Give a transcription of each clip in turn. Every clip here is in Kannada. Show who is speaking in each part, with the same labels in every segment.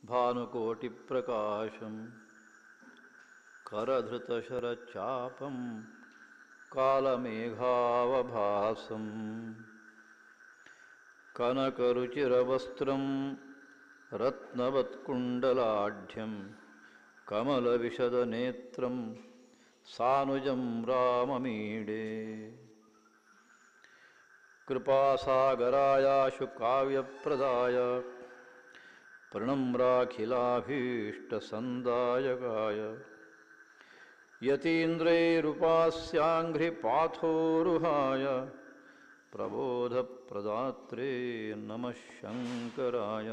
Speaker 1: भानुकोटिप्रकाशं करधृतशरचापं कालमेघावभासं कनकरुचिरवस्त्रं रत्नवत्कुण्डलाढ्यं कमलविशदनेत्रं सानुजं राममीडे कृपासागरायाशु काव्यप्रदाय प्रणम्राखिलाभीष्टसन्दायकाय यतीन्द्रैरुपास्याङ्घ्रिपाथोरुहाय प्रबोधप्रदात्रे नमः शङ्कराय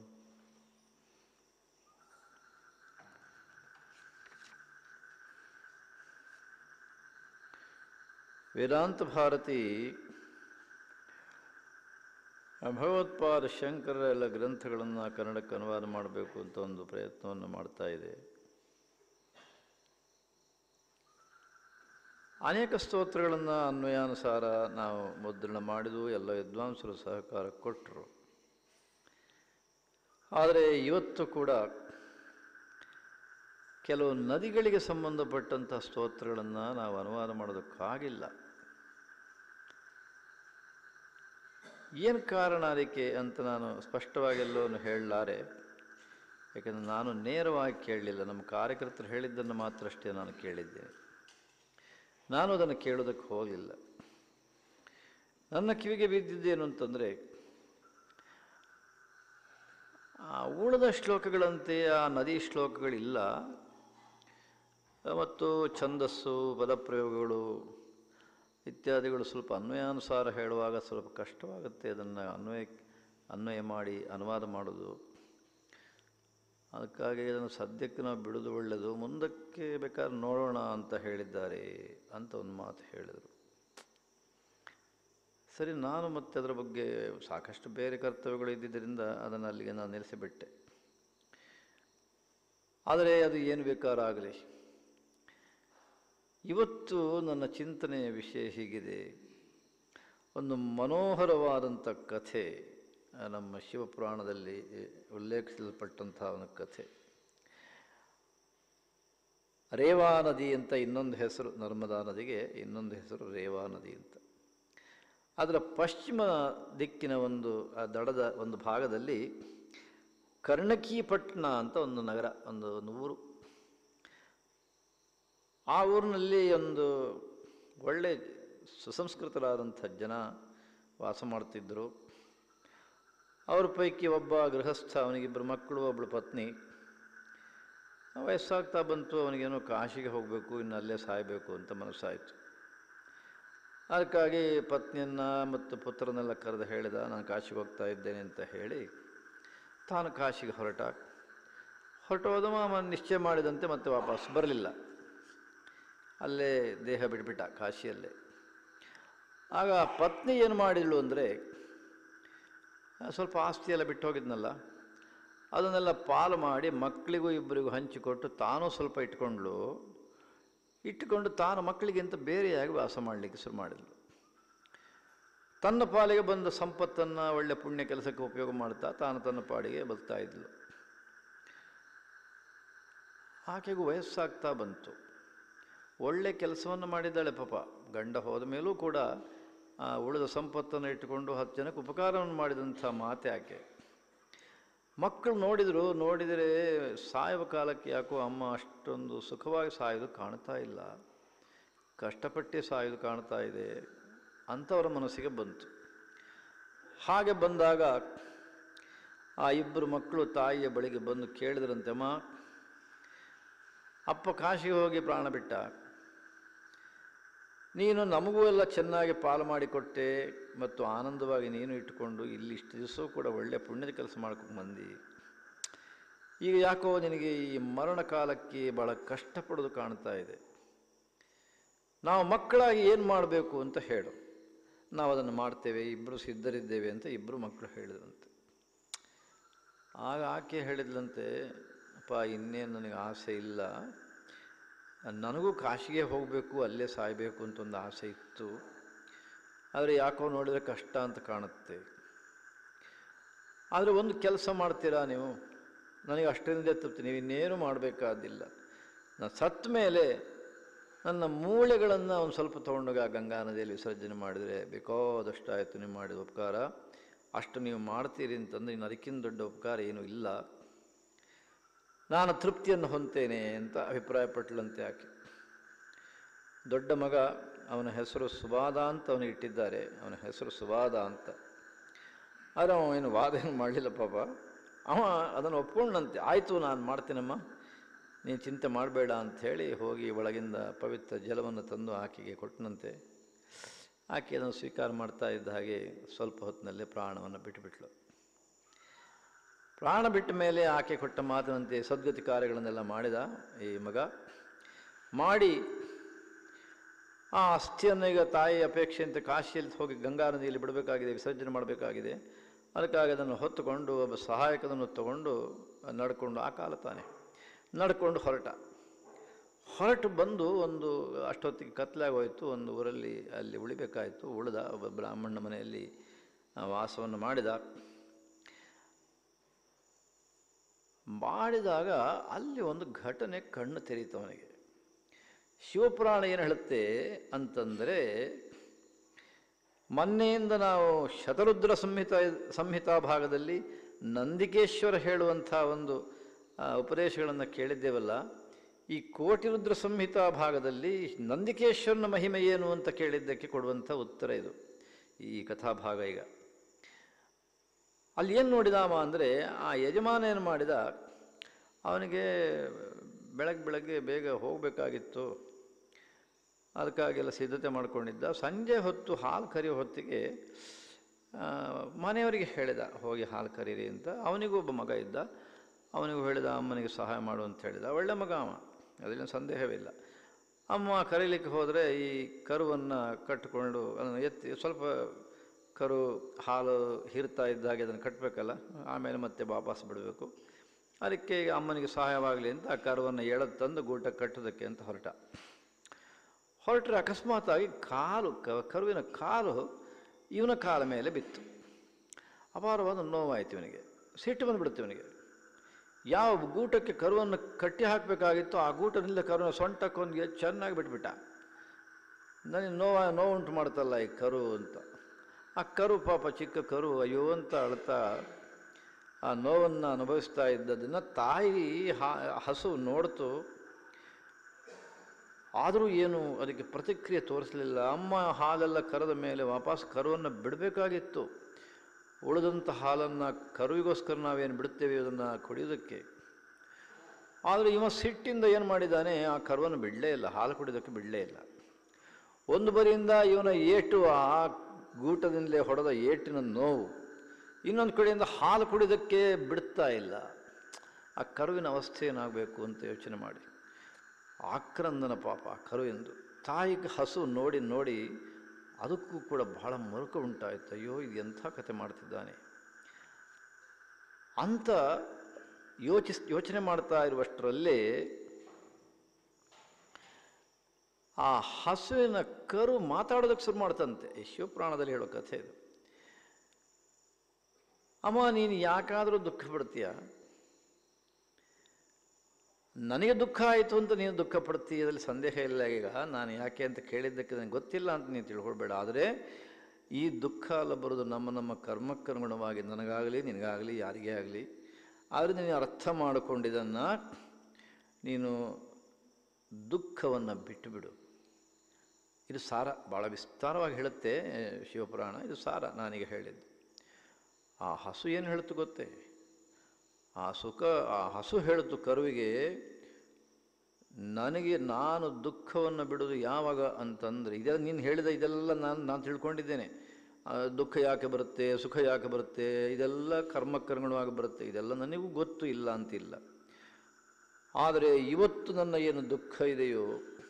Speaker 1: ವೇದಾಂತ ಭಾರತಿ ಭಗವತ್ಪಾದ ಶಂಕರರ ಎಲ್ಲ ಗ್ರಂಥಗಳನ್ನು ಕನ್ನಡಕ್ಕೆ ಅನುವಾದ ಮಾಡಬೇಕು ಅಂತ ಒಂದು ಪ್ರಯತ್ನವನ್ನು ಮಾಡ್ತಾ ಇದೆ ಅನೇಕ ಸ್ತೋತ್ರಗಳನ್ನು ಅನ್ವಯಾನುಸಾರ ನಾವು ಮುದ್ರಣ ಮಾಡಿದು ಎಲ್ಲ ವಿದ್ವಾಂಸರು ಸಹಕಾರ ಕೊಟ್ಟರು ಆದರೆ ಇವತ್ತು ಕೂಡ ಕೆಲವು ನದಿಗಳಿಗೆ ಸಂಬಂಧಪಟ್ಟಂಥ ಸ್ತೋತ್ರಗಳನ್ನು ನಾವು ಅನುವಾದ ಮಾಡೋದಕ್ಕಾಗಿಲ್ಲ ಏನು ಕಾರಣ ಅದಕ್ಕೆ ಅಂತ ನಾನು ಸ್ಪಷ್ಟವಾಗೆಲ್ಲೋ ಹೇಳಲಾರೆ ಯಾಕೆಂದರೆ ನಾನು ನೇರವಾಗಿ ಕೇಳಲಿಲ್ಲ ನಮ್ಮ ಕಾರ್ಯಕರ್ತರು ಹೇಳಿದ್ದನ್ನು ಮಾತ್ರ ಅಷ್ಟೇ ನಾನು ಕೇಳಿದ್ದೇನೆ ನಾನು ಅದನ್ನು ಕೇಳೋದಕ್ಕೆ ಹೋಗಲಿಲ್ಲ ನನ್ನ ಕಿವಿಗೆ ಬಿದ್ದಿದ್ದೇನು ಅಂತಂದರೆ ಆ ಉಳಿದ ಶ್ಲೋಕಗಳಂತೆ ಆ ನದಿ ಶ್ಲೋಕಗಳಿಲ್ಲ ಮತ್ತು ಛಂದಸ್ಸು ಪದಪ್ರಯೋಗಗಳು ಇತ್ಯಾದಿಗಳು ಸ್ವಲ್ಪ ಅನ್ವಯಾನುಸಾರ ಹೇಳುವಾಗ ಸ್ವಲ್ಪ ಕಷ್ಟವಾಗುತ್ತೆ ಅದನ್ನು ಅನ್ವಯ ಅನ್ವಯ ಮಾಡಿ ಅನುವಾದ ಮಾಡೋದು ಅದಕ್ಕಾಗಿ ಅದನ್ನು ಸದ್ಯಕ್ಕೆ ನಾವು ಬಿಡೋದು ಒಳ್ಳೆಯದು ಮುಂದಕ್ಕೆ ಬೇಕಾದ್ರೆ ನೋಡೋಣ ಅಂತ ಹೇಳಿದ್ದಾರೆ ಅಂತ ಒಂದು ಮಾತು ಹೇಳಿದರು ಸರಿ ನಾನು ಮತ್ತೆ ಅದರ ಬಗ್ಗೆ ಸಾಕಷ್ಟು ಬೇರೆ ಕರ್ತವ್ಯಗಳು ಇದ್ದಿದ್ದರಿಂದ ಅದನ್ನು ಅಲ್ಲಿಗೆ ನಾನು ನಿಲ್ಲಿಸಿಬಿಟ್ಟೆ ಆದರೆ ಅದು ಏನು ಬೇಕಾರಾಗಲಿ ಇವತ್ತು ನನ್ನ ಚಿಂತನೆಯ ವಿಷಯ ಹೀಗಿದೆ ಒಂದು ಮನೋಹರವಾದಂಥ ಕಥೆ ನಮ್ಮ ಶಿವಪುರಾಣದಲ್ಲಿ ಉಲ್ಲೇಖಿಸಲ್ಪಟ್ಟಂಥ ಒಂದು ಕಥೆ ರೇವಾ ನದಿ ಅಂತ ಇನ್ನೊಂದು ಹೆಸರು ನರ್ಮದಾ ನದಿಗೆ ಇನ್ನೊಂದು ಹೆಸರು ರೇವಾ ನದಿ ಅಂತ ಅದರ ಪಶ್ಚಿಮ ದಿಕ್ಕಿನ ಒಂದು ಆ ದಡದ ಒಂದು ಭಾಗದಲ್ಲಿ ಕರ್ಣಕೀಪಟ್ನ ಅಂತ ಒಂದು ನಗರ ಒಂದು ಒಂದು ಊರು ಆ ಊರಿನಲ್ಲಿ ಒಂದು ಒಳ್ಳೆ ಸುಸಂಸ್ಕೃತರಾದಂಥ ಜನ ವಾಸ ಮಾಡ್ತಿದ್ದರು ಅವ್ರ ಪೈಕಿ ಒಬ್ಬ ಗೃಹಸ್ಥ ಅವನಿಗಿಬ್ಬರು ಮಕ್ಕಳು ಒಬ್ಬಳು ಪತ್ನಿ ವಯಸ್ಸಾಗ್ತಾ ಬಂತು ಅವನಿಗೇನೋ ಕಾಶಿಗೆ ಹೋಗಬೇಕು ಇನ್ನು ಅಲ್ಲೇ ಸಾಯಬೇಕು ಅಂತ ಮನಸ್ಸಾಯಿತು ಅದಕ್ಕಾಗಿ ಪತ್ನಿಯನ್ನು ಮತ್ತು ಪುತ್ರನೆಲ್ಲ ಕರೆದು ಹೇಳಿದ ನಾನು ಕಾಶಿಗೆ ಹೋಗ್ತಾ ಇದ್ದೇನೆ ಅಂತ ಹೇಳಿ ತಾನು ಕಾಶಿಗೆ ಹೊರಟ ಹೊರಟೋದ ಮಾಮ ನಿಶ್ಚಯ ಮಾಡಿದಂತೆ ಮತ್ತೆ ವಾಪಸ್ ಬರಲಿಲ್ಲ ಅಲ್ಲೇ ದೇಹ ಬಿಟ್ಬಿಟ್ಟ ಕಾಶಿಯಲ್ಲೇ ಆಗ ಪತ್ನಿ ಏನು ಮಾಡಿದ್ಳು ಅಂದರೆ ಸ್ವಲ್ಪ ಆಸ್ತಿ ಎಲ್ಲ ಬಿಟ್ಟು ಹೋಗಿದ್ನಲ್ಲ ಅದನ್ನೆಲ್ಲ ಪಾಲು ಮಾಡಿ ಮಕ್ಕಳಿಗೂ ಇಬ್ಬರಿಗೂ ಹಂಚಿಕೊಟ್ಟು ತಾನೂ ಸ್ವಲ್ಪ ಇಟ್ಕೊಂಡ್ಳು ಇಟ್ಟುಕೊಂಡು ತಾನು ಮಕ್ಕಳಿಗಿಂತ ಬೇರೆಯಾಗಿ ವಾಸ ಮಾಡಲಿಕ್ಕೆ ಶುರು ಮಾಡಿದ್ಳು ತನ್ನ ಪಾಲಿಗೆ ಬಂದ ಸಂಪತ್ತನ್ನು ಒಳ್ಳೆ ಪುಣ್ಯ ಕೆಲಸಕ್ಕೆ ಉಪಯೋಗ ಮಾಡ್ತಾ ತಾನು ತನ್ನ ಪಾಡಿಗೆ ಬದುಕ್ತಾ ಇದ್ಳು ಆಕೆಗೂ ವಯಸ್ಸಾಗ್ತಾ ಬಂತು ಒಳ್ಳೆ ಕೆಲಸವನ್ನು ಮಾಡಿದ್ದಾಳೆ ಪಾಪ ಗಂಡ ಹೋದ ಮೇಲೂ ಕೂಡ ಆ ಉಳಿದ ಸಂಪತ್ತನ್ನು ಇಟ್ಟುಕೊಂಡು ಹತ್ತು ಜನಕ್ಕೆ ಉಪಕಾರವನ್ನು ಮಾಡಿದಂಥ ಮಾತೆ ಆಕೆ ಮಕ್ಕಳು ನೋಡಿದರು ನೋಡಿದರೆ ಸಾಯುವ ಕಾಲಕ್ಕೆ ಯಾಕೋ ಅಮ್ಮ ಅಷ್ಟೊಂದು ಸುಖವಾಗಿ ಸಾಯೋದು ಕಾಣ್ತಾ ಇಲ್ಲ ಕಷ್ಟಪಟ್ಟು ಸಾಯೋದು ಕಾಣ್ತಾ ಇದೆ ಅಂಥವರ ಮನಸ್ಸಿಗೆ ಬಂತು ಹಾಗೆ ಬಂದಾಗ ಆ ಇಬ್ಬರು ಮಕ್ಕಳು ತಾಯಿಯ ಬಳಿಗೆ ಬಂದು ಕೇಳಿದ್ರಂತೆ ಅಮ್ಮ ಅಪ್ಪ ಕಾಶಿಗೆ ಹೋಗಿ ಪ್ರಾಣ ಬಿಟ್ಟ ನೀನು ನಮಗೂ ಎಲ್ಲ ಚೆನ್ನಾಗಿ ಪಾಲು ಮಾಡಿಕೊಟ್ಟೆ ಮತ್ತು ಆನಂದವಾಗಿ ನೀನು ಇಟ್ಟುಕೊಂಡು ಇಲ್ಲಿ ಇಷ್ಟು ದಿವಸ ಕೂಡ ಒಳ್ಳೆಯ ಪುಣ್ಯದ ಕೆಲಸ ಮಾಡ್ಕೊಂಡು ಬಂದು ಈಗ ಯಾಕೋ ನಿನಗೆ ಈ ಮರಣ ಕಾಲಕ್ಕೆ ಭಾಳ ಕಷ್ಟಪಡೋದು ಕಾಣ್ತಾ ಇದೆ ನಾವು ಮಕ್ಕಳಾಗಿ ಏನು ಮಾಡಬೇಕು ಅಂತ ಹೇಳು ನಾವು ಅದನ್ನು ಮಾಡ್ತೇವೆ ಇಬ್ಬರು ಸಿದ್ಧರಿದ್ದೇವೆ ಅಂತ ಇಬ್ಬರು ಮಕ್ಕಳು ಹೇಳಿದ್ರಂತೆ ಆಗ ಆಕೆ ಹೇಳಿದ್ಲಂತೆ ಅಪ್ಪ ಇನ್ನೇನು ನನಗೆ ಆಸೆ ಇಲ್ಲ ನನಗೂ ಕಾಶಿಗೆ ಹೋಗಬೇಕು ಅಲ್ಲೇ ಸಾಯಬೇಕು ಅಂತ ಒಂದು ಆಸೆ ಇತ್ತು ಆದರೆ ಯಾಕೋ ನೋಡಿದರೆ ಕಷ್ಟ ಅಂತ ಕಾಣುತ್ತೆ ಆದರೆ ಒಂದು ಕೆಲಸ ಮಾಡ್ತೀರಾ ನೀವು ನನಗೆ ಅಷ್ಟರಿಂದ ತೃಪ್ತಿ ನೀವು ಇನ್ನೇನು ಮಾಡಬೇಕಾದಿಲ್ಲ ನಾನು ಸತ್ತ ಮೇಲೆ ನನ್ನ ಮೂಳೆಗಳನ್ನು ಒಂದು ಸ್ವಲ್ಪ ತೊಗೊಂಡೋಗಿ ಆ ಗಂಗಾ ನದಿಯಲ್ಲಿ ವಿಸರ್ಜನೆ ಮಾಡಿದರೆ ಬೇಕಾದಷ್ಟಾಯಿತು ನೀವು ಮಾಡಿದ ಉಪಕಾರ ಅಷ್ಟು ನೀವು ಮಾಡ್ತೀರಿ ಅಂತಂದ್ರೆ ಇನ್ನು ಅದಕ್ಕಿಂತ ದೊಡ್ಡ ಉಪಕಾರ ಏನೂ ಇಲ್ಲ ನಾನು ತೃಪ್ತಿಯನ್ನು ಹೊಂತೇನೆ ಅಂತ ಅಭಿಪ್ರಾಯಪಟ್ಟಳಂತೆ ಆಕೆ ದೊಡ್ಡ ಮಗ ಅವನ ಹೆಸರು ಸುವಾದ ಅಂತ ಅವನು ಇಟ್ಟಿದ್ದಾರೆ ಅವನ ಹೆಸರು ಸುವಾದ ಅಂತ ಆದರೆ ಅವ ಏನು ವಾದ ಏನು ಮಾಡಲಿಲ್ಲ ಪಾಪ ಅವ ಅದನ್ನು ಒಪ್ಕೊಂಡಂತೆ ಆಯಿತು ನಾನು ಮಾಡ್ತೀನಮ್ಮ ನೀನು ಚಿಂತೆ ಮಾಡಬೇಡ ಅಂಥೇಳಿ ಹೋಗಿ ಒಳಗಿಂದ ಪವಿತ್ರ ಜಲವನ್ನು ತಂದು ಆಕೆಗೆ ಕೊಟ್ಟನಂತೆ ಆಕೆ ಅದನ್ನು ಸ್ವೀಕಾರ ಮಾಡ್ತಾ ಇದ್ದ ಹಾಗೆ ಸ್ವಲ್ಪ ಹೊತ್ತಿನಲ್ಲೇ ಪ್ರಾಣವನ್ನು ಬಿಟ್ಟುಬಿಟ್ಲು ಪ್ರಾಣ ಬಿಟ್ಟ ಮೇಲೆ ಆಕೆ ಕೊಟ್ಟ ಮಾತಿನಂತೆ ಸದ್ಗತಿ ಕಾರ್ಯಗಳನ್ನೆಲ್ಲ ಮಾಡಿದ ಈ ಮಗ ಮಾಡಿ ಆ ಅಸ್ಥಿಯನ್ನು ಈಗ ತಾಯಿ ಅಪೇಕ್ಷೆಯಂತೆ ಕಾಶಿಯಲ್ಲಿ ಹೋಗಿ ಗಂಗಾ ನದಿಯಲ್ಲಿ ಬಿಡಬೇಕಾಗಿದೆ ವಿಸರ್ಜನೆ ಮಾಡಬೇಕಾಗಿದೆ ಅದಕ್ಕಾಗಿ ಅದನ್ನು ಹೊತ್ತುಕೊಂಡು ಒಬ್ಬ ಸಹಾಯಕದನ್ನು ತಗೊಂಡು ನಡ್ಕೊಂಡು ಆ ಕಾಲ ತಾನೆ ನಡ್ಕೊಂಡು ಹೊರಟ ಹೊರಟು ಬಂದು ಒಂದು ಅಷ್ಟೊತ್ತಿಗೆ ಕತ್ಲಾಗೋಯ್ತು ಒಂದು ಊರಲ್ಲಿ ಅಲ್ಲಿ ಉಳಿಬೇಕಾಯಿತು ಉಳಿದ ಒಬ್ಬ ಬ್ರಾಹ್ಮಣ ಮನೆಯಲ್ಲಿ ಆ, ವಾಸವನ್ನು ಮಾಡಿದ ಮಾಡಿದಾಗ ಅಲ್ಲಿ ಒಂದು ಘಟನೆ ಕಣ್ಣು ತೆರೀತು ಅವನಿಗೆ ಶಿವಪುರಾಣ ಏನು ಹೇಳುತ್ತೆ ಅಂತಂದರೆ ಮೊನ್ನೆಯಿಂದ ನಾವು ಶತರುದ್ರ ಸಂಹಿತ ಸಂಹಿತಾ ಭಾಗದಲ್ಲಿ ನಂದಿಕೇಶ್ವರ ಹೇಳುವಂಥ ಒಂದು ಆ, ಉಪದೇಶಗಳನ್ನು ಕೇಳಿದ್ದೇವಲ್ಲ ಈ ಕೋಟಿರುದ್ರ ಸಂಹಿತಾ ಭಾಗದಲ್ಲಿ ನಂದಿಕೇಶ್ವರನ ಮಹಿಮೆ ಏನು ಅಂತ ಕೇಳಿದ್ದಕ್ಕೆ ಕೊಡುವಂಥ ಉತ್ತರ ಇದು ಈ ಕಥಾಭಾಗ ಈಗ ಅಲ್ಲಿ ಏನು ನೋಡಿದಾಮ ಅಂದರೆ ಆ ಯಜಮಾನ ಏನು ಮಾಡಿದ ಅವನಿಗೆ ಬೆಳಗ್ಗೆ ಬೆಳಗ್ಗೆ ಬೇಗ ಹೋಗಬೇಕಾಗಿತ್ತು ಅದಕ್ಕಾಗೆಲ್ಲ ಸಿದ್ಧತೆ ಮಾಡ್ಕೊಂಡಿದ್ದ ಸಂಜೆ ಹೊತ್ತು ಹಾಲು ಕರಿಯೋ ಹೊತ್ತಿಗೆ ಆ, ಮನೆಯವರಿಗೆ ಹೇಳಿದ ಹೋಗಿ ಹಾಲು ಕರೀರಿ ಅಂತ ಅವನಿಗೂ ಒಬ್ಬ ಮಗ ಇದ್ದ ಅವನಿಗೂ ಹೇಳಿದ ಅಮ್ಮನಿಗೆ ಸಹಾಯ ಮಾಡು ಅಂತ ಹೇಳಿದ ಒಳ್ಳೆ ಮಗ ಅವ ಅದರಲ್ಲಿ ಸಂದೇಹವಿಲ್ಲ ಅಮ್ಮ ಕರೀಲಿಕ್ಕೆ ಹೋದರೆ ಈ ಕರುವನ್ನು ಕಟ್ಟಿಕೊಂಡು ಅದನ್ನು ಎತ್ತಿ ಸ್ವಲ್ಪ ಕರು ಹಾಲು ಹೀರ್ತಾ ಇದ್ದ ಹಾಗೆ ಅದನ್ನು ಕಟ್ಟಬೇಕಲ್ಲ ಆಮೇಲೆ ಮತ್ತೆ ವಾಪಸ್ ಬಿಡಬೇಕು ಅದಕ್ಕೆ ಈಗ ಅಮ್ಮನಿಗೆ ಸಹಾಯವಾಗಲಿ ಅಂತ ಆ ಕರುವನ್ನು ಎಳೆದು ತಂದು ಗೂಟ ಕಟ್ಟೋದಕ್ಕೆ ಅಂತ ಹೊರಟ ಹೊರಟ್ರೆ ಅಕಸ್ಮಾತಾಗಿ ಕಾಲು ಕ- ಕರುವಿನ ಕಾಲು ಇವನ ಕಾಲ ಮೇಲೆ ಬಿತ್ತು ಅಪಾರವಾದ ನೋವಾಯಿತು ಇವನಿಗೆ ಸಿಟ್ಟು ಬಂದುಬಿಡುತ್ತೆ ಇವನಿಗೆ ಯಾವ ಗೂಟಕ್ಕೆ ಕರುವನ್ನು ಕಟ್ಟಿ ಹಾಕಬೇಕಾಗಿತ್ತು ಆ ಗೂಟದಿಂದ ಕರುವಿನ ಸೊಂಟಕ್ಕೊಂದು ಚೆನ್ನಾಗಿ ಬಿಟ್ಬಿಟ್ಟ ನನಗೆ ನೋವ ನೋವುಂಟು ಮಾಡ್ತಲ್ಲ ಈ ಕರು ಅಂತ ಆ ಕರು ಪಾಪ ಚಿಕ್ಕ ಕರು ಅಯ್ಯೋ ಅಂತ ಅಳ್ತಾ ಆ ನೋವನ್ನು ಅನುಭವಿಸ್ತಾ ಇದ್ದದನ್ನು ತಾಯಿ ಹ- ಹಸು ನೋಡ್ತು ಆದರೂ ಏನು ಅದಕ್ಕೆ ಪ್ರತಿಕ್ರಿಯೆ ತೋರಿಸಲಿಲ್ಲ ಅಮ್ಮ ಹಾಲೆಲ್ಲ ಕರೆದ ಮೇಲೆ ವಾಪಸ್ ಕರುವನ್ನು ಬಿಡಬೇಕಾಗಿತ್ತು ಉಳಿದಂಥ ಹಾಲನ್ನು ಕರುವಿಗೋಸ್ಕರ ನಾವೇನು ಬಿಡುತ್ತೇವೆ ಅದನ್ನು ಕುಡಿಯೋದಕ್ಕೆ ಆದರೆ ಇವ ಸಿಟ್ಟಿಂದ ಏನು ಮಾಡಿದ್ದಾನೆ ಆ ಕರುವನ್ನು ಬಿಡಲೇ ಇಲ್ಲ ಹಾಲು ಕುಡಿಯೋದಕ್ಕೆ ಬಿಡಲೇ ಇಲ್ಲ ಒಂದು ಬರಿಯಿಂದ ಇವನ ಏಟು ಆ ಗೂಟದಿಂದಲೇ ಹೊಡೆದ ಏಟಿನ ನೋವು ಇನ್ನೊಂದು ಕಡೆಯಿಂದ ಹಾಲು ಕುಡಿಯೋದಕ್ಕೆ ಬಿಡ್ತಾ ಇಲ್ಲ ಆ ಕರುವಿನ ಅವಸ್ಥೆ ಏನಾಗಬೇಕು ಅಂತ ಯೋಚನೆ ಮಾಡಿ ಆಕ್ರಂದನ ಪಾಪ ಆ ಕರು ಎಂದು ತಾಯಿಗೆ ಹಸು ನೋಡಿ ನೋಡಿ ಅದಕ್ಕೂ ಕೂಡ ಬಹಳ ಮರುಕ ಉಂಟಾಯಿತು ಅಯ್ಯೋ ಇದು ಎಂಥ ಕತೆ ಮಾಡ್ತಿದ್ದಾನೆ ಅಂತ ಯೋಚಿಸ್ ಯೋಚನೆ ಮಾಡ್ತಾ ಇರುವಷ್ಟರಲ್ಲೇ ಆ ಹಸುವಿನ ಕರು ಮಾತಾಡೋದಕ್ಕೆ ಶುರು ಮಾಡ್ತಂತೆ ಈ ಶಿವಪುರಾಣದಲ್ಲಿ ಹೇಳೋ ಕಥೆ ಇದು ಅಮ್ಮ ನೀನು ಯಾಕಾದರೂ ದುಃಖ ಪಡ್ತೀಯ ನನಗೆ ದುಃಖ ಆಯಿತು ಅಂತ ನೀನು ದುಃಖ ಪಡ್ತೀಯ ಇದರಲ್ಲಿ ಸಂದೇಹ ಇಲ್ಲ ಈಗ ನಾನು ಯಾಕೆ ಅಂತ ಕೇಳಿದ್ದಕ್ಕೆ ನನಗೆ ಗೊತ್ತಿಲ್ಲ ಅಂತ ನೀನು ತಿಳ್ಕೊಳ್ಬೇಡ ಆದರೆ ಈ ದುಃಖ ಎಲ್ಲ ಬರೋದು ನಮ್ಮ ನಮ್ಮ ಕರ್ಮಕ್ಕನುಗುಣವಾಗಿ ನನಗಾಗಲಿ ನಿನಗಾಗಲಿ ಯಾರಿಗೇ ಆಗಲಿ ಆದರೆ ನೀನು ಅರ್ಥ ಮಾಡಿಕೊಂಡಿದ್ದನ್ನು ನೀನು ದುಃಖವನ್ನು ಬಿಟ್ಟುಬಿಡು ಇದು ಸಾರ ಭಾಳ ವಿಸ್ತಾರವಾಗಿ ಹೇಳುತ್ತೆ ಶಿವಪುರಾಣ ಇದು ಸಾರ ನಾನೀಗ ಹೇಳಿದ್ದು ಆ ಹಸು ಏನು ಹೇಳ್ತು ಗೊತ್ತೇ ಆ ಸುಖ ಆ ಹಸು ಹೇಳಿತು ಕರುವಿಗೆ ನನಗೆ ನಾನು ದುಃಖವನ್ನು ಬಿಡೋದು ಯಾವಾಗ ಅಂತಂದರೆ ಇದೆಲ್ಲ ನೀನು ಹೇಳಿದ ಇದೆಲ್ಲ ನಾನು ನಾನು ತಿಳ್ಕೊಂಡಿದ್ದೇನೆ ಆ, ದುಃಖ ಯಾಕೆ ಬರುತ್ತೆ ಸುಖ ಯಾಕೆ ಬರುತ್ತೆ ಇದೆಲ್ಲ ಕರ್ಮಕ್ಕನುಗುಣವಾಗಿ ಬರುತ್ತೆ ಇದೆಲ್ಲ ನನಗೂ ಗೊತ್ತು ಇಲ್ಲ ಅಂತಿಲ್ಲ ಆದರೆ ಇವತ್ತು ನನ್ನ ಏನು ದುಃಖ ಇದೆಯೋ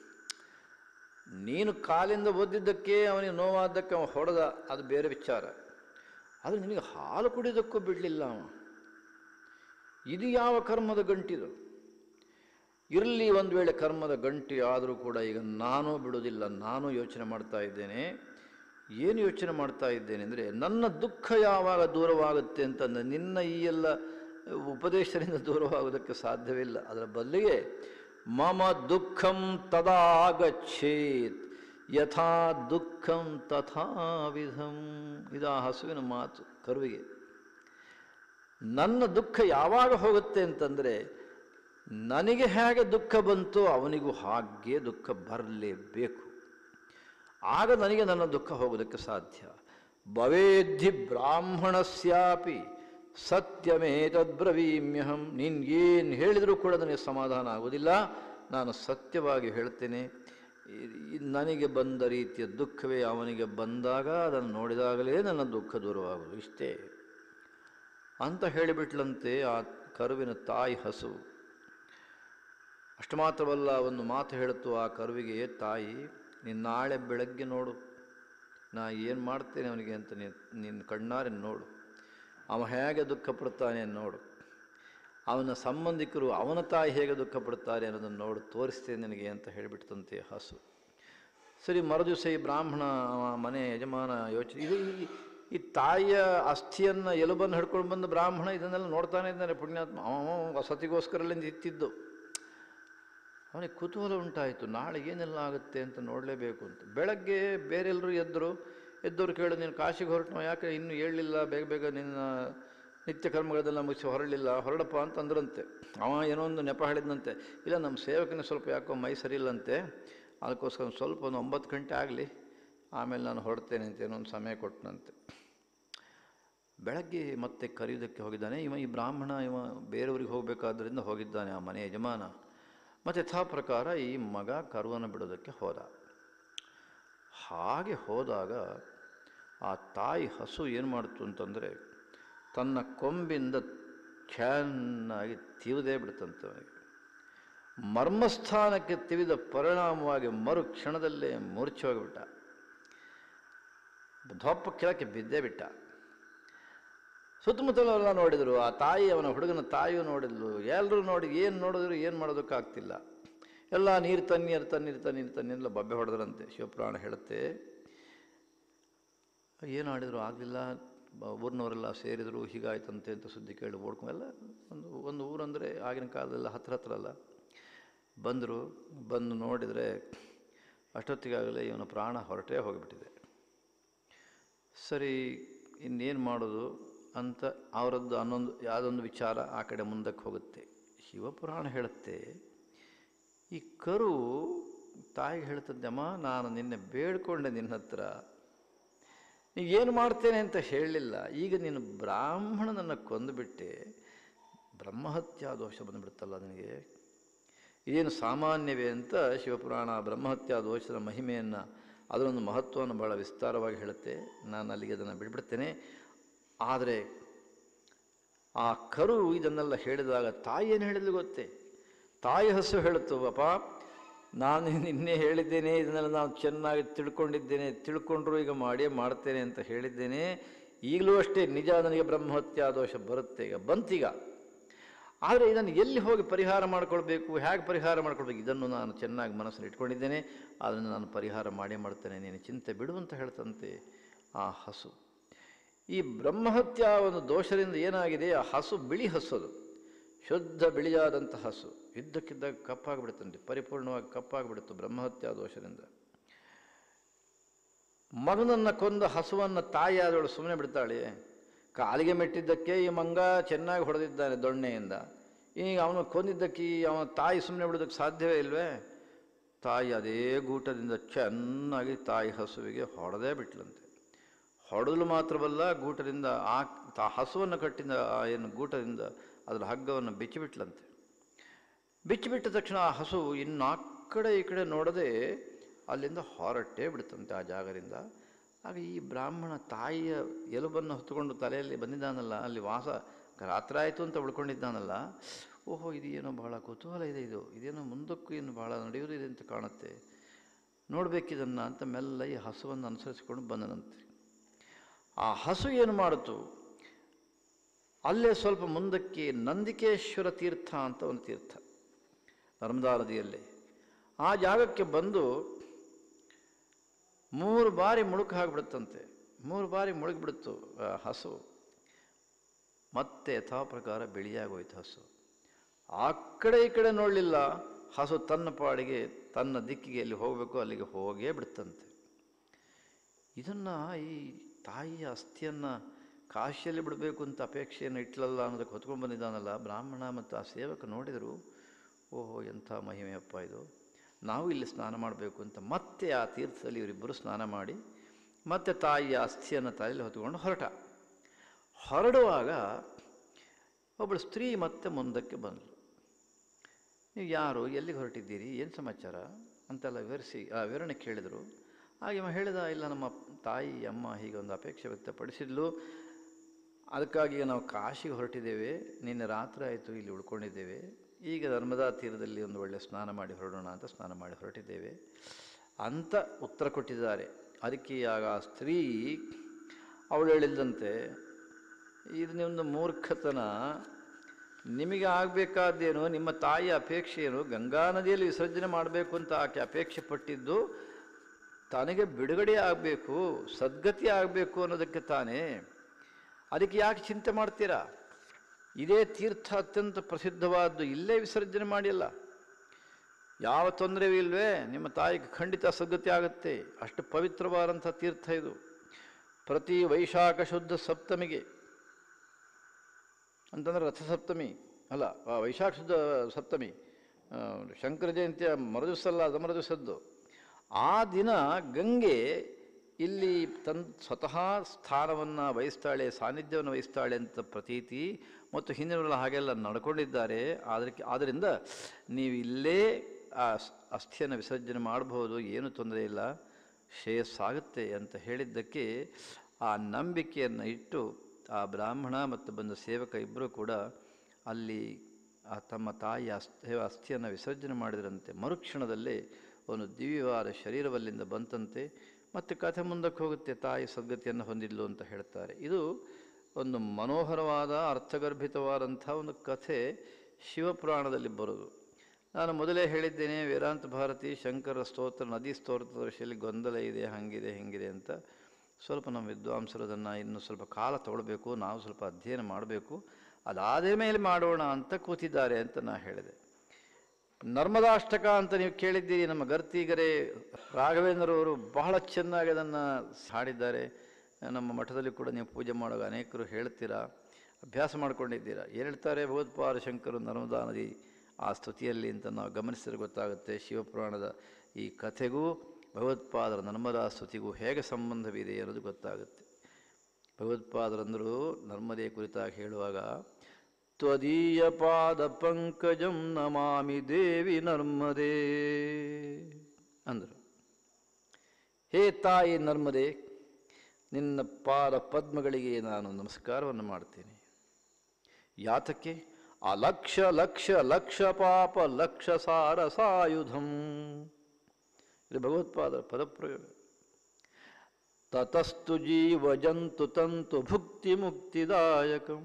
Speaker 1: ನೀನು ಕಾಲಿಂದ ಒದ್ದಿದ್ದಕ್ಕೆ ಅವನಿಗೆ ನೋವಾದ್ದಕ್ಕೆ ಅವ ಹೊಡೆದ ಅದು ಬೇರೆ ವಿಚಾರ ಆದರೆ ನಿನಗೆ ಹಾಲು ಕುಡಿಯೋದಕ್ಕೂ ಬಿಡಲಿಲ್ಲ ಅವ ಇದು ಯಾವ ಕರ್ಮದ ಗಂಟಿದು ಇರಲಿ ಒಂದು ವೇಳೆ ಕರ್ಮದ ಗಂಟಿ ಆದರೂ ಕೂಡ ಈಗ ನಾನು ಬಿಡೋದಿಲ್ಲ ನಾನು ಯೋಚನೆ ಮಾಡ್ತಾ ಇದ್ದೇನೆ ಏನು ಯೋಚನೆ ಮಾಡ್ತಾ ಇದ್ದೇನೆ ಅಂದರೆ ನನ್ನ ದುಃಖ ಯಾವಾಗ ದೂರವಾಗುತ್ತೆ ಅಂತಂದರೆ ನಿನ್ನ ಈ ಎಲ್ಲ ಉಪದೇಶದಿಂದ ದೂರವಾಗುವುದಕ್ಕೆ ಸಾಧ್ಯವಿಲ್ಲ ಅದರ ಬದಲಿಗೆ ಮಮ ದುಃಖಂ ತದಾಗಚ್ಚೇತ್ ಯಥಾ ದುಃಖಂ ತಥಾ ವಿಧಂ ಇದು ಆ ಹಸುವಿನ ಮಾತು ಕರುವಿಗೆ ನನ್ನ ದುಃಖ ಯಾವಾಗ ಹೋಗುತ್ತೆ ಅಂತಂದರೆ ನನಗೆ ಹೇಗೆ ದುಃಖ ಬಂತೋ ಅವನಿಗೂ ಹಾಗೆ ದುಃಖ ಬರಲೇಬೇಕು ಆಗ ನನಗೆ ನನ್ನ ದುಃಖ ಹೋಗೋದಕ್ಕೆ ಸಾಧ್ಯ ಭವೇದ್ಧಿ ಬ್ರಾಹ್ಮಣಸ್ಯಾಪಿ ಸತ್ಯಮೇತದ್ಬ್ರವೀಮ್ಯಹಂ ನೀನು ಹೇಳಿದರೂ ಕೂಡ ನನಗೆ ಸಮಾಧಾನ ಆಗೋದಿಲ್ಲ ನಾನು ಸತ್ಯವಾಗಿ ಹೇಳ್ತೇನೆ ಈ- ಈ ನನಗೆ ಬಂದ ರೀತಿಯ ದುಃಖವೇ ಅವನಿಗೆ ಬಂದಾಗ ಅದನ್ನು ನೋಡಿದಾಗಲೇ ನನ್ನ ದುಃಖ ದೂರವಾಗುವುದು ಇಷ್ಟೇ ಅಂತ ಹೇಳಿಬಿಟ್ಲಂತೆ ಆ ಕರುವಿನ ತಾಯಿ ಹಸು ಅಷ್ಟು ಮಾತ್ರವಲ್ಲ ಒಂದು ಮಾತು ಹೇಳುತ್ತು ಆ ಕರುವಿಗೆ ತಾಯಿ ನೀನು ನಾಳೆ ಬೆಳಗ್ಗೆ ನೋಡು ನಾ ಏನು ಮಾಡ್ತೇನೆ ಅವನಿಗೆ ಅಂತ ನೀನು ನಿನ್ನ ಕಣ್ಣಾರೆ ನೋಡು ಅವ ಹೇಗೆ ದುಃಖ ಪಡ್ತಾನೆ ನೋಡು ಅವನ ಸಂಬಂಧಿಕರು ಅವನ ತಾಯಿ ಹೇಗೆ ದುಃಖ ಪಡ್ತಾರೆ ಅನ್ನೋದನ್ನು ನೋಡು ತೋರಿಸ್ತೇನೆ ನಿನಗೆ ಅಂತ ಹೇಳಿಬಿಡ್ತಂತೆ ಹಸು ಸರಿ ಮರುದಿವಸ ಈ ಬ್ರಾಹ್ಮಣ ಅವ ಮನೆ ಯಜಮಾನ ಯೋಚನೆ ಇದು ಈ- ಈ ತಾಯಿಯ ಅಸ್ಥಿಯನ್ನು ಎಲುಬನ್ನು ಹಿಡ್ಕೊಂಡು ಬಂದ ಬ್ರಾಹ್ಮಣ ಇದನ್ನೆಲ್ಲ ನೋಡ್ತಾನೆ ಇದ್ದಾನೆ ಪುಣ್ಯಾತ್ಮ ಅವ ವಸತಿಗೋಸ್ಕರಲ್ಲಿಂದ ಇತ್ತಿದ್ದು ಅವನಿಗೆ ಕುತೂಹಲ ಉಂಟಾಯಿತು ನಾಳೆ ಏನೆಲ್ಲ ಆಗುತ್ತೆ ಅಂತ ನೋಡಲೇಬೇಕು ಅಂತ ಬೆಳಗ್ಗೆ ಬೇರೆಲ್ಲರೂ ಎದ್ದರು ಎದ್ದವ್ರು ಕೇಳು ನೀನು ಕಾಶಿಗೆ ಹೊರಟು ಯಾಕೆ ಇನ್ನೂ ಹೇಳಲಿಲ್ಲ ಬೇಗ ಬೇಗ ನಿನ್ನ ನಿತ್ಯ ಕರ್ಮಗಳದೆಲ್ಲ ಮುಗಿಸಿ ಹೊರಡಲಿಲ್ಲ ಹೊರಡಪ್ಪ ಅಂತ ಅಂದ್ರಂತೆ ಅವ ಏನೋ ಒಂದು ನೆಪ ಹೇಳಿದ್ನಂತೆ ಇಲ್ಲ ನಮ್ಮ ಸೇವಕನ ಸ್ವಲ್ಪ ಯಾಕೋ ಮೈ ಸರಿ ಇಲ್ಲಂತೆ ಅದಕ್ಕೋಸ್ಕರ ಒಂದ್ ಸ್ವಲ್ಪ ಒಂದು ಒಂಬತ್ತು ಗಂಟೆ ಆಗಲಿ ಆಮೇಲೆ ನಾನು ಹೊರಡ್ತೇನೆ ಅಂತ ಏನೋ ಒಂದು ಸಮಯ ಕೊಟ್ಟನಂತೆ ಬೆಳಗ್ಗೆ ಮತ್ತೆ ಕರೆಯುವುದಕ್ಕೆ ಹೋಗಿದ್ದಾನೆ ಇವ ಈ ಬ್ರಾಹ್ಮಣ ಇವ ಬೇರೆಯವ್ರಿಗೆ ಹೋಗಬೇಕಾದ್ರಿಂದ ಹೋಗಿದ್ದಾನೆ ಆ ಮನೆ ಯಜಮಾನ ಮತ್ತು ಯಥಾ ಪ್ರಕಾರ ಈ ಮಗ ಕರುವನ್ನು ಬಿಡೋದಕ್ಕೆ ಹೋದ ಹಾಗೆ ಹೋದಾಗ ಆ ತಾಯಿ ಹಸು ಏನು ಮಾಡ್ತು ಅಂತಂದರೆ ತನ್ನ ಕೊಂಬಿಂದ ಚೆನ್ನಾಗಿ ತಿವಿದೇ ಬಿಡ್ತಂತೆ ಅವನಿಗೆ ಮರ್ಮಸ್ಥಾನಕ್ಕೆ ತಿವಿದ ಪರಿಣಾಮವಾಗಿ ಮರು ಕ್ಷಣದಲ್ಲೇ ಮೂರ್ಛೆ ಹೋಗಿಬಿಟ್ಟ ಧೊಪ್ಪ ಕೆಳಕ್ಕೆ ಬಿದ್ದೇ ಬಿಟ್ಟ ಸುತ್ತಮುತ್ತಲೆಲ್ಲ ನೋಡಿದರು ಆ ತಾಯಿ ಅವನ ಹುಡುಗನ ತಾಯಿಯು ನೋಡಿದ್ಲು ಎಲ್ಲರೂ ನೋಡಿ ಏನು ನೋಡಿದ್ರು ಏನು ಮಾಡೋದಕ್ಕಾಗ್ತಿಲ್ಲ ಎಲ್ಲ ನೀರು ತಣ್ಣೀರು ತಣ್ಣೀರು ತಣ್ಣೀರು ತಣ್ಣೀರೆಲ್ಲ ಬಬ್ಬೆ ಹೊಡೆದ್ರಂತೆ ಶಿವಪುರಾಣ ಹೇಳುತ್ತೆ ಏನು ಆಡಿದ್ರು ಆಗಲಿಲ್ಲ ಊರಿನವರೆಲ್ಲ ಸೇರಿದರು ಹೀಗಾಯ್ತಂತೆ ಅಂತ ಸುದ್ದಿ ಕೇಳಿ ಓಡ್ಕೊಂಡು ಎಲ್ಲ ಒಂದು ಒಂದು ಊರಂದರೆ ಆಗಿನ ಕಾಲದಲ್ಲ ಹತ್ರ ಹತ್ರ ಅಲ್ಲ ಬಂದರು ಬಂದು ನೋಡಿದರೆ ಅಷ್ಟೊತ್ತಿಗಾಗಲೇ ಇವನ ಪ್ರಾಣ ಹೊರಟೇ ಹೋಗಿಬಿಟ್ಟಿದೆ ಸರಿ ಇನ್ನೇನು ಮಾಡೋದು ಅಂತ ಅವರದ್ದು ಅನ್ನೊಂದು ಯಾವುದೊಂದು ವಿಚಾರ ಆ ಕಡೆ ಮುಂದಕ್ಕೆ ಹೋಗುತ್ತೆ ಶಿವಪುರಾಣ ಹೇಳುತ್ತೆ ಈ ಕರು ತಾಯಿಗೆ ಹೇಳ್ತದ್ದೆ ಅಮ್ಮ ನಾನು ನಿನ್ನೆ ಬೇಡ್ಕೊಂಡೆ ನಿನ್ನ ಹತ್ರ ನೀವು ಏನು ಮಾಡ್ತೇನೆ ಅಂತ ಹೇಳಲಿಲ್ಲ ಈಗ ನೀನು ಬ್ರಾಹ್ಮಣನನ್ನು ಕೊಂದುಬಿಟ್ಟೆ ಬ್ರಹ್ಮಹತ್ಯಾ ದೋಷ ಬಂದುಬಿಡುತ್ತಲ್ಲ ನಿನಗೆ ಇದೇನು ಸಾಮಾನ್ಯವೇ ಅಂತ ಶಿವಪುರಾಣ ಬ್ರಹ್ಮಹತ್ಯಾ ದೋಷದ ಮಹಿಮೆಯನ್ನು ಅದರೊಂದು ಮಹತ್ವವನ್ನು ಭಾಳ ವಿಸ್ತಾರವಾಗಿ ಹೇಳುತ್ತೆ ನಾನು ಅಲ್ಲಿಗೆ ಅದನ್ನು ಬಿಡ್ಬಿಡ್ತೇನೆ ಆದರೆ ಆ ಕರು ಇದನ್ನೆಲ್ಲ ಹೇಳಿದಾಗ ತಾಯಿ ಏನು ಹೇಳಿದ್ಲು ಗೊತ್ತೇ ತಾಯಿ ಹಸು ಹೇಳುತ್ತು ಅಪ್ಪ ನಾನು ನಿನ್ನೆ ಹೇಳಿದ್ದೇನೆ ಇದನ್ನೆಲ್ಲ ನಾನು ಚೆನ್ನಾಗಿ ತಿಳ್ಕೊಂಡಿದ್ದೇನೆ ತಿಳ್ಕೊಂಡ್ರು ಈಗ ಮಾಡಿಯೇ ಮಾಡ್ತೇನೆ ಅಂತ ಹೇಳಿದ್ದೇನೆ ಈಗಲೂ ಅಷ್ಟೇ ನಿಜ ನನಗೆ ಬ್ರಹ್ಮಹತ್ಯಾ ದೋಷ ಬರುತ್ತೆ ಈಗ ಬಂತೀಗ ಆದರೆ ಇದನ್ನು ಎಲ್ಲಿ ಹೋಗಿ ಪರಿಹಾರ ಮಾಡಿಕೊಳ್ಬೇಕು ಹೇಗೆ ಪರಿಹಾರ ಮಾಡ್ಕೊಳ್ಬೇಕು ಇದನ್ನು ನಾನು ಚೆನ್ನಾಗಿ ಮನಸ್ಸಲ್ಲಿ ಇಟ್ಕೊಂಡಿದ್ದೇನೆ ಅದನ್ನು ನಾನು ಪರಿಹಾರ ಮಾಡೇ ಮಾಡ್ತೇನೆ ನೀನು ಚಿಂತೆ ಬಿಡು ಅಂತ ಹೇಳ್ತಂತೆ ಆ ಹಸು ಈ ಬ್ರಹ್ಮಹತ್ಯಾ ಒಂದು ದೋಷದಿಂದ ಏನಾಗಿದೆ ಆ ಹಸು ಬಿಳಿ ಹಸು ಅದು ಶುದ್ಧ ಬಿಳಿಯಾದಂಥ ಹಸು ಇದ್ದಕ್ಕಿದ್ದಾಗ ಕಪ್ಪಾಗಿಬಿಡುತ್ತಂತೆ ಪರಿಪೂರ್ಣವಾಗಿ ಕಪ್ಪಾಗಿಬಿಡುತ್ತೆ ಬ್ರಹ್ಮಹತ್ಯಾ ದೋಷದಿಂದ ಮಗನನ್ನು ಕೊಂದ ಹಸುವನ್ನು ತಾಯಿಯಾದವಳು ಸುಮ್ಮನೆ ಬಿಡ್ತಾಳೆ ಕಾಲಿಗೆ ಮೆಟ್ಟಿದ್ದಕ್ಕೆ ಈ ಮಂಗ ಚೆನ್ನಾಗಿ ಹೊಡೆದಿದ್ದಾನೆ ದೊಣ್ಣೆಯಿಂದ ಈಗ ಅವನು ಕೊಂದಿದ್ದಕ್ಕೆ ಈ ಅವನ ತಾಯಿ ಸುಮ್ಮನೆ ಬಿಡೋದಕ್ಕೆ ಸಾಧ್ಯವೇ ಇಲ್ವೇ ತಾಯಿ ಅದೇ ಗೂಟದಿಂದ ಚೆನ್ನಾಗಿ ತಾಯಿ ಹಸುವಿಗೆ ಹೊಡೆದೇ ಬಿಟ್ಲಂತೆ ಹೊಡೆದಲು ಮಾತ್ರವಲ್ಲ ಗೂಟದಿಂದ ಆ ತಾ ಹಸುವನ್ನು ಕಟ್ಟಿದ ಆ ಏನು ಗೂಟದಿಂದ ಅದರ ಹಗ್ಗವನ್ನು ಬಿಚ್ಚಿಬಿಟ್ಲಂತೆ ಬಿಚ್ಚಿಬಿಟ್ಟ ತಕ್ಷಣ ಆ ಹಸು ಇನ್ನು ಆ ಕಡೆ ಈ ಕಡೆ ನೋಡದೆ ಅಲ್ಲಿಂದ ಹೊರಟೇ ಬಿಡ್ತಂತೆ ಆ ಜಾಗದಿಂದ ಆಗ ಈ ಬ್ರಾಹ್ಮಣ ತಾಯಿಯ ಎಲುಬನ್ನು ಹೊತ್ತುಕೊಂಡು ತಲೆಯಲ್ಲಿ ಬಂದಿದ್ದಾನಲ್ಲ ಅಲ್ಲಿ ವಾಸ ರಾತ್ರಿ ಆಯಿತು ಅಂತ ಉಳ್ಕೊಂಡಿದ್ದಾನಲ್ಲ ಓಹೋ ಇದು ಏನೋ ಬಹಳ ಕುತೂಹಲ ಇದೆ ಇದು ಇದೇನೋ ಮುಂದಕ್ಕೂ ಏನು ಬಹಳ ನಡೆಯುವುದಿದೆ ಅಂತ ಕಾಣುತ್ತೆ ನೋಡಬೇಕಿದನ್ನು ಅಂತ ಮೆಲ್ಲ ಈ ಹಸುವನ್ನು ಅನುಸರಿಸಿಕೊಂಡು ಬಂದನಂತೆ ಆ ಹಸು ಏನು ಮಾಡಿತು ಅಲ್ಲೇ ಸ್ವಲ್ಪ ಮುಂದಕ್ಕೆ ನಂದಿಕೇಶ್ವರ ತೀರ್ಥ ಅಂತ ಒಂದು ತೀರ್ಥ ನರ್ಮದಾ ನದಿಯಲ್ಲಿ ಆ ಜಾಗಕ್ಕೆ ಬಂದು ಮೂರು ಬಾರಿ ಮುಳುಕು ಹಾಕಿಬಿಡುತ್ತಂತೆ ಮೂರು ಬಾರಿ ಮುಳುಗಿಬಿಡುತ್ತು ಆ ಹಸು ಮತ್ತೆ ಯಥಾ ಪ್ರಕಾರ ಬಿಳಿಯಾಗೋಯ್ತು ಹಸು ಆ ಕಡೆ ಈ ಕಡೆ ನೋಡಲಿಲ್ಲ ಹಸು ತನ್ನ ಪಾಡಿಗೆ ತನ್ನ ದಿಕ್ಕಿಗೆ ಎಲ್ಲಿ ಹೋಗಬೇಕು ಅಲ್ಲಿಗೆ ಹೋಗೇ ಬಿಡ್ತಂತೆ ಇದನ್ನು ಈ ತಾಯಿಯ ಅಸ್ಥಿಯನ್ನು ಕಾಶಿಯಲ್ಲಿ ಬಿಡಬೇಕು ಅಂತ ಅಪೇಕ್ಷೆಯನ್ನು ಇಟ್ಲಲ್ಲ ಅನ್ನೋದಕ್ಕೆ ಹೊತ್ಕೊಂಡು ಬಂದಿದ್ದಾನಲ್ಲ ಬ್ರಾಹ್ಮಣ ಮತ್ತು ಆ ಸೇವಕ ನೋಡಿದರು ಓಹೋ ಎಂಥ ಮಹಿಮೆಯಪ್ಪ ಇದು ನಾವು ಇಲ್ಲಿ ಸ್ನಾನ ಮಾಡಬೇಕು ಅಂತ ಮತ್ತೆ ಆ ತೀರ್ಥದಲ್ಲಿ ಇವರಿಬ್ಬರು ಸ್ನಾನ ಮಾಡಿ ಮತ್ತೆ ತಾಯಿಯ ಅಸ್ಥಿಯನ್ನು ತಲೆಯಲ್ಲಿ ಹೊತ್ಕೊಂಡು ಹೊರಟ ಹೊರಡುವಾಗ ಒಬ್ಬಳು ಸ್ತ್ರೀ ಮತ್ತೆ ಮುಂದಕ್ಕೆ ಬಂದಳು ನೀವು ಯಾರು ಎಲ್ಲಿಗೆ ಹೊರಟಿದ್ದೀರಿ ಏನು ಸಮಾಚಾರ ಅಂತೆಲ್ಲ ವಿವರಿಸಿ ಆ ವಿವರಣೆ ಕೇಳಿದರು ಹಾಗೆ ಇವ ಹೇಳಿದ ಇಲ್ಲ ನಮ್ಮ ತಾಯಿ ಅಮ್ಮ ಹೀಗೆ ಒಂದು ಅಪೇಕ್ಷೆ ವ್ಯಕ್ತಪಡಿಸಿದ್ಲು ಅದಕ್ಕಾಗಿ ಈಗ ನಾವು ಕಾಶಿಗೆ ಹೊರಟಿದ್ದೇವೆ ನಿನ್ನೆ ರಾತ್ರಿ ಆಯಿತು ಇಲ್ಲಿ ಉಳ್ಕೊಂಡಿದ್ದೇವೆ ಈಗ ನರ್ಮದಾ ತೀರದಲ್ಲಿ ಒಂದು ಒಳ್ಳೆ ಸ್ನಾನ ಮಾಡಿ ಹೊರಡೋಣ ಅಂತ ಸ್ನಾನ ಮಾಡಿ ಹೊರಟಿದ್ದೇವೆ ಅಂತ ಉತ್ತರ ಕೊಟ್ಟಿದ್ದಾರೆ ಅದಕ್ಕೆ ಆಗ ಆ ಸ್ತ್ರೀ ಅವಳು ಹೇಳಿದಂತೆ ಇದು ನಿಮ್ಮದು ಮೂರ್ಖತನ ನಿಮಗೆ ಆಗಬೇಕಾದ್ದೇನು ನಿಮ್ಮ ತಾಯಿಯ ಅಪೇಕ್ಷೆ ಏನು ಗಂಗಾ ನದಿಯಲ್ಲಿ ವಿಸರ್ಜನೆ ಮಾಡಬೇಕು ಅಂತ ಆಕೆ ಅಪೇಕ್ಷೆ ಪಟ್ಟಿದ್ದು ತನಗೆ ಬಿಡುಗಡೆ ಆಗಬೇಕು ಸದ್ಗತಿ ಆಗಬೇಕು ಅನ್ನೋದಕ್ಕೆ ತಾನೇ ಅದಕ್ಕೆ ಯಾಕೆ ಚಿಂತೆ ಮಾಡ್ತೀರಾ ಇದೇ ತೀರ್ಥ ಅತ್ಯಂತ ಪ್ರಸಿದ್ಧವಾದ್ದು ಇಲ್ಲೇ ವಿಸರ್ಜನೆ ಮಾಡಿಲ್ಲ ಯಾವ ತೊಂದರೆಯೂ ಇಲ್ವೇ ನಿಮ್ಮ ತಾಯಿಗೆ ಖಂಡಿತ ಸದ್ಗತಿ ಆಗುತ್ತೆ ಅಷ್ಟು ಪವಿತ್ರವಾದಂಥ ತೀರ್ಥ ಇದು ಪ್ರತಿ ವೈಶಾಖ ಶುದ್ಧ ಸಪ್ತಮಿಗೆ ಅಂತಂದರೆ ರಥಸಪ್ತಮಿ ಅಲ್ಲ ಆ ವೈಶಾಖ ಶುದ್ಧ ಸಪ್ತಮಿ ಆ, ಶಂಕರ ಜಯಂತಿಯ ಮರುದಿವಸಲ್ಲ ಅದು ಮರುದಿವಸದ್ದು ಆ ದಿನ ಗಂಗೆ ಇಲ್ಲಿ ತನ್ ಸ್ವತಃ ಸ್ಥಾನವನ್ನು ವಹಿಸ್ತಾಳೆ ಸಾನ್ನಿಧ್ಯವನ್ನು ವಹಿಸ್ತಾಳೆ ಅಂತ ಪ್ರತೀತಿ ಮತ್ತು ಹಿಂದಿನವರೆಲ್ಲ ಹಾಗೆಲ್ಲ ನಡ್ಕೊಂಡಿದ್ದಾರೆ ಅದಕ್ಕೆ ಆದ್ದರಿಂದ ನೀವು ಇಲ್ಲೇ ಆ ಸ್- ಅಸ್ಥಿಯನ್ನು ವಿಸರ್ಜನೆ ಮಾಡಬಹುದು ಏನು ತೊಂದರೆ ಇಲ್ಲ ಶ್ರೇಯಸ್ಸಾಗುತ್ತೆ ಅಂತ ಹೇಳಿದ್ದಕ್ಕೆ ಆ ನಂಬಿಕೆಯನ್ನು ಇಟ್ಟು ಆ ಬ್ರಾಹ್ಮಣ ಮತ್ತು ಬಂದ ಸೇವಕ ಇಬ್ಬರು ಕೂಡ ಅಲ್ಲಿ ಆ ತಮ್ಮ ತಾಯಿಯ ಅಸ್ಥಿ ಅಸ್ಥಿಯನ್ನು ವಿಸರ್ಜನೆ ಮಾಡಿದ್ರಂತೆ ಮರುಕ್ಷಣದಲ್ಲೇ ಒಂದು ದಿವ್ಯವಾದ ಶರೀರವಲ್ಲಿಂದ ಬಂತಂತೆ ಮತ್ತು ಕಥೆ ಮುಂದಕ್ಕೆ ಹೋಗುತ್ತೆ ತಾಯಿ ಸದ್ಗತಿಯನ್ನು ಹೊಂದಿದ್ಲು ಅಂತ ಹೇಳ್ತಾರೆ ಇದು ಒಂದು ಮನೋಹರವಾದ ಅರ್ಥಗರ್ಭಿತವಾದಂಥ ಒಂದು ಕಥೆ ಶಿವಪುರಾಣದಲ್ಲಿ ಬರೋದು ನಾನು ಮೊದಲೇ ಹೇಳಿದ್ದೇನೆ ವೇದಾಂತ ಭಾರತಿ ಶಂಕರ ಸ್ತೋತ್ರ ನದಿ ಸ್ತೋತ್ರದ ವಿಷಯದಲ್ಲಿ ಗೊಂದಲ ಇದೆ ಹಾಗಿದೆ ಹಿಂಗಿದೆ ಅಂತ ಸ್ವಲ್ಪ ನಮ್ಮ ವಿದ್ವಾಂಸರು ಅದನ್ನು ಇನ್ನು ಸ್ವಲ್ಪ ಕಾಲ ತಗೊಳ್ಬೇಕು ನಾವು ಸ್ವಲ್ಪ ಅಧ್ಯಯನ ಮಾಡಬೇಕು ಅದಾದ ಮೇಲೆ ಮಾಡೋಣ ಅಂತ ಕೂತಿದ್ದಾರೆ ಅಂತ ನಾ ಹೇಳಿದೆ ನರ್ಮದಾಷ್ಟಕ ಅಂತ ನೀವು ಕೇಳಿದ್ದೀರಿ ನಮ್ಮ ಗರ್ತಿಗರೆ ರಾಘವೇಂದ್ರವರು ಬಹಳ ಚೆನ್ನಾಗಿ ಅದನ್ನು ಹಾಡಿದ್ದಾರೆ ನಮ್ಮ ಮಠದಲ್ಲಿ ಕೂಡ ನೀವು ಪೂಜೆ ಮಾಡುವಾಗ ಅನೇಕರು ಹೇಳ್ತೀರಾ ಅಭ್ಯಾಸ ಮಾಡ್ಕೊಂಡಿದ್ದೀರಾ ಏನು ಹೇಳ್ತಾರೆ ಭಗವತ್ಪಾದ ಶಂಕರು ನರ್ಮದಾ ನದಿ ಆ ಸ್ತುತಿಯಲ್ಲಿ ಅಂತ ನಾವು ಗಮನಿಸಿದ್ರೆ ಗೊತ್ತಾಗುತ್ತೆ ಶಿವಪುರಾಣದ ಈ ಕಥೆಗೂ ಭಗವತ್ಪಾದರ ನರ್ಮದಾ ಸ್ತುತಿಗೂ ಹೇಗೆ ಸಂಬಂಧವಿದೆ ಅನ್ನೋದು ಗೊತ್ತಾಗುತ್ತೆ ಭಗವತ್ಪಾದರಂದರು ನರ್ಮದೆ ಕುರಿತಾಗಿ ಹೇಳುವಾಗ ತ್ವದೀಯ ಪಾದ ಪಂಕಜಂ ನಮಾಮಿ ದೇವಿ ನರ್ಮದೆ ಅಂದರು ಹೇ ತಾಯಿ ನರ್ಮದೆ ನಿನ್ನ ಪಾದ ಪದ್ಮಗಳಿಗೆ ನಾನು ನಮಸ್ಕಾರವನ್ನು ಮಾಡ್ತೇನೆ ಯಾತಕ್ಕೆ ಅಲಕ್ಷ ಲಕ್ಷ ಲಕ್ಷ ಪಾಪ ಲಕ್ಷ ಸಾರ ಸಾಯುಧಂ ಇದು ಭಗವತ್ಪಾದರ ಪದಪ್ರಯೋಗ ತತಸ್ತು ಜೀವ ಜಂತು ತಂತು ಭುಕ್ತಿ ಮುಕ್ತಿದಾಯಕಂ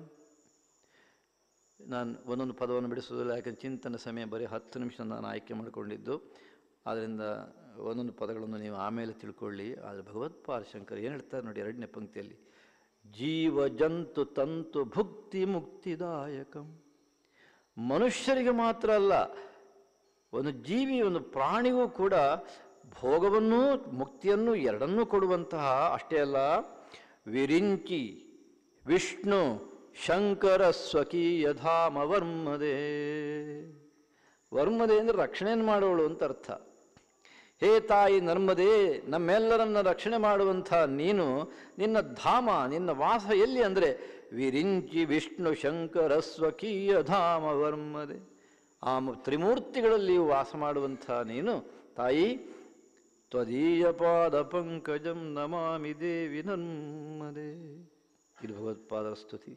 Speaker 1: ನಾನು ಒಂದೊಂದು ಪದವನ್ನು ಬಿಡಿಸೋದಿಲ್ಲ ಯಾಕಂದ್ರೆ ಚಿಂತನೆ ಸಮಯ ಬರೀ ಹತ್ತು ನಿಮಿಷ ನಾನು ಆಯ್ಕೆ ಮಾಡಿಕೊಂಡಿದ್ದು ಆದ್ದರಿಂದ ಒಂದೊಂದು ಪದಗಳನ್ನು ನೀವು ಆಮೇಲೆ ತಿಳ್ಕೊಳ್ಳಿ ಆದರೆ ಭಗವತ್ಪಾದ ಶಂಕರ್ ಏನು ಹೇಳ್ತಾರೆ ನೋಡಿ ಎರಡನೇ ಪಂಕ್ತಿಯಲ್ಲಿ ಜೀವ ಜಂತು ತಂತು ಭುಕ್ತಿ ಮುಕ್ತಿದಾಯಕಂ ಮನುಷ್ಯರಿಗೆ ಮಾತ್ರ ಅಲ್ಲ ಒಂದು ಜೀವಿ ಒಂದು ಪ್ರಾಣಿಗೂ ಕೂಡ ಭೋಗವನ್ನು ಮುಕ್ತಿಯನ್ನು ಎರಡನ್ನೂ ಕೊಡುವಂತಹ ಅಷ್ಟೇ ಅಲ್ಲ ವಿರಿಂಚಿ ವಿಷ್ಣು ಶಂಕರ ಸ್ವಕೀಯ ಧಾಮ ವರ್ಮದೆ ವರ್ಮದೆ ಅಂದರೆ ರಕ್ಷಣೆಯನ್ನು ಮಾಡೋಳು ಅಂತ ಅರ್ಥ ಹೇ ತಾಯಿ ನರ್ಮದೆ ನಮ್ಮೆಲ್ಲರನ್ನ ರಕ್ಷಣೆ ಮಾಡುವಂಥ ನೀನು ನಿನ್ನ ಧಾಮ ನಿನ್ನ ವಾಸ ಎಲ್ಲಿ ಅಂದರೆ ವಿರಿಂಚಿ ವಿಷ್ಣು ಶಂಕರ ಸ್ವಕೀಯ ಧಾಮ ವರ್ಮದೆ ಆ ಮು- ತ್ರಿಮೂರ್ತಿಗಳಲ್ಲಿಯೂ ವಾಸ ಮಾಡುವಂಥ ನೀನು ತಾಯಿ ತ್ವದೀಯ ಪಾದ ಪಂಕಜಂ ನಮಾಮಿ ದೇವಿ ನರ್ಮದೆ ಇದು ಭಗವತ್ಪಾದರ ಸ್ತುತಿ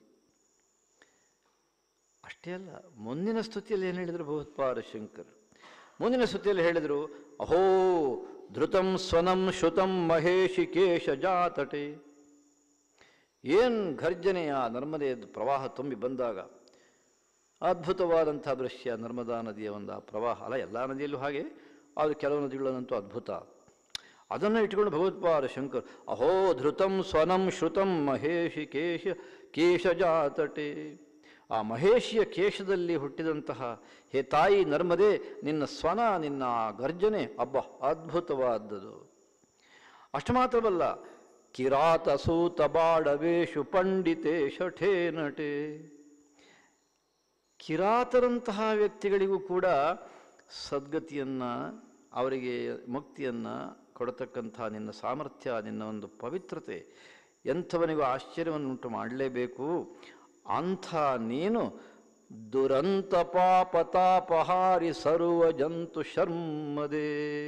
Speaker 1: ಅಷ್ಟೇ ಅಲ್ಲ ಮುಂದಿನ ಸ್ತುತಿಯಲ್ಲಿ ಏನು ಹೇಳಿದರು ಭಗವತ್ಪಾದ ಶಂಕರ್ ಮುಂದಿನ ಸ್ತುತಿಯಲ್ಲಿ ಹೇಳಿದರು ಅಹೋ ಧೃತಂ ಸ್ವನಂ ಶ್ರುತಂ ಮಹೇಶಿ ಕೇಶ ಜಾತಟೆ ಏನು ಘರ್ಜನೆಯ ನರ್ಮದೆಯ ಪ್ರವಾಹ ತುಂಬಿ ಬಂದಾಗ ಅದ್ಭುತವಾದಂಥ ದೃಶ್ಯ ನರ್ಮದಾ ನದಿಯ ಒಂದು ಆ ಪ್ರವಾಹ ಅಲ್ಲ ಎಲ್ಲ ನದಿಯಲ್ಲೂ ಹಾಗೆ ಆದರೆ ಕೆಲವು ನದಿಗಳನ್ನಂತೂ ಅದ್ಭುತ ಅದನ್ನು ಇಟ್ಕೊಂಡು ಭಗವತ್ಪಾದ ಶಂಕರ್ ಅಹೋ ಧೃತಂ ಸ್ವನಂ ಶ್ರುತಂ ಮಹೇಶಿ ಕೇಶ ಕೇಶಜಾತಟೆ ಆ ಮಹೇಶಿಯ ಕೇಶದಲ್ಲಿ ಹುಟ್ಟಿದಂತಹ ಹೇ ತಾಯಿ ನರ್ಮದೆ ನಿನ್ನ ಸ್ವನ ನಿನ್ನ ಆ ಗರ್ಜನೆ ಅಬ್ಬ ಅದ್ಭುತವಾದದ್ದು ಅಷ್ಟು ಮಾತ್ರವಲ್ಲ ಕಿರಾತ ಸೂತ ಬಾಡವೇಶು ಪಂಡಿತೆ ಶಠೇ ನಟೆ ಕಿರಾತರಂತಹ ವ್ಯಕ್ತಿಗಳಿಗೂ ಕೂಡ ಸದ್ಗತಿಯನ್ನು ಅವರಿಗೆ ಮುಕ್ತಿಯನ್ನು ಕೊಡತಕ್ಕಂಥ ನಿನ್ನ ಸಾಮರ್ಥ್ಯ ನಿನ್ನ ಒಂದು ಪವಿತ್ರತೆ ಎಂಥವನಿಗೂ ಆಶ್ಚರ್ಯವನ್ನುಂಟು ಮಾಡಲೇಬೇಕು ಅಂಥ ನೀನು ದುರಂತ ಪಾಪ ತಾಪಹಾರಿ ಸರ್ವ ಜಂತು ಶರ್ಮದೇ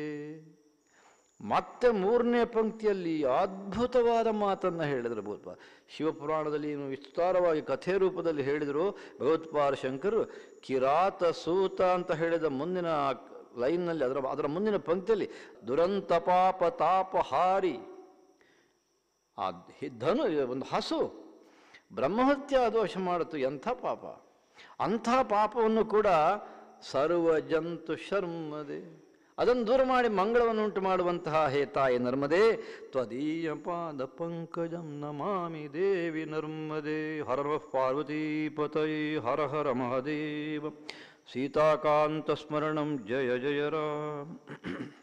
Speaker 1: ಮತ್ತೆ ಮೂರನೇ ಪಂಕ್ತಿಯಲ್ಲಿ ಅದ್ಭುತವಾದ ಮಾತನ್ನು ಹೇಳಿದರು ಭಗವತ್ಪಾದ ಶಿವಪುರಾಣದಲ್ಲಿ ಏನು ವಿಸ್ತಾರವಾಗಿ ಕಥೆ ರೂಪದಲ್ಲಿ ಹೇಳಿದರು ಭಗವತ್ಪಾದ ಶಂಕರು ಕಿರಾತ ಸೂತ ಅಂತ ಹೇಳಿದ ಮುಂದಿನ ಲೈನ್ನಲ್ಲಿ ಅದರ ಅದರ ಮುಂದಿನ ಪಂಕ್ತಿಯಲ್ಲಿ ದುರಂತ ಪಾಪ ತಾಪಹಾರಿ ಆ ಹಿ- ಧನು ಒಂದು ಹಸು ಬ್ರಹ್ಮಹತ್ಯ ದೋಷ ಮಾಡಿತು ಎಂಥ ಪಾಪ ಅಂಥ ಪಾಪವನ್ನು ಕೂಡ ಸರ್ವ ಜಂತು ಶರ್ಮದೆ ಅದನ್ನು ದೂರ ಮಾಡಿ ಮಂಗಳವನ್ನು ಉಂಟು ಮಾಡುವಂತಹ ಹೇ ತಾಯಿ ನರ್ಮದೆ ತ್ವದೀಯ ಪಾದ ಪಂಕಜಂ ನಮಾಮಿ ದೇವಿ ನರ್ಮದೆ ಹರ ಪಾರ್ವತೀಪತೈ ಹರ ಹರ ಮಹದೇವ ಸೀತಾಕಾಂತ ಸ್ಮರಣಂ ಜಯ ಜಯ ರಾಮ್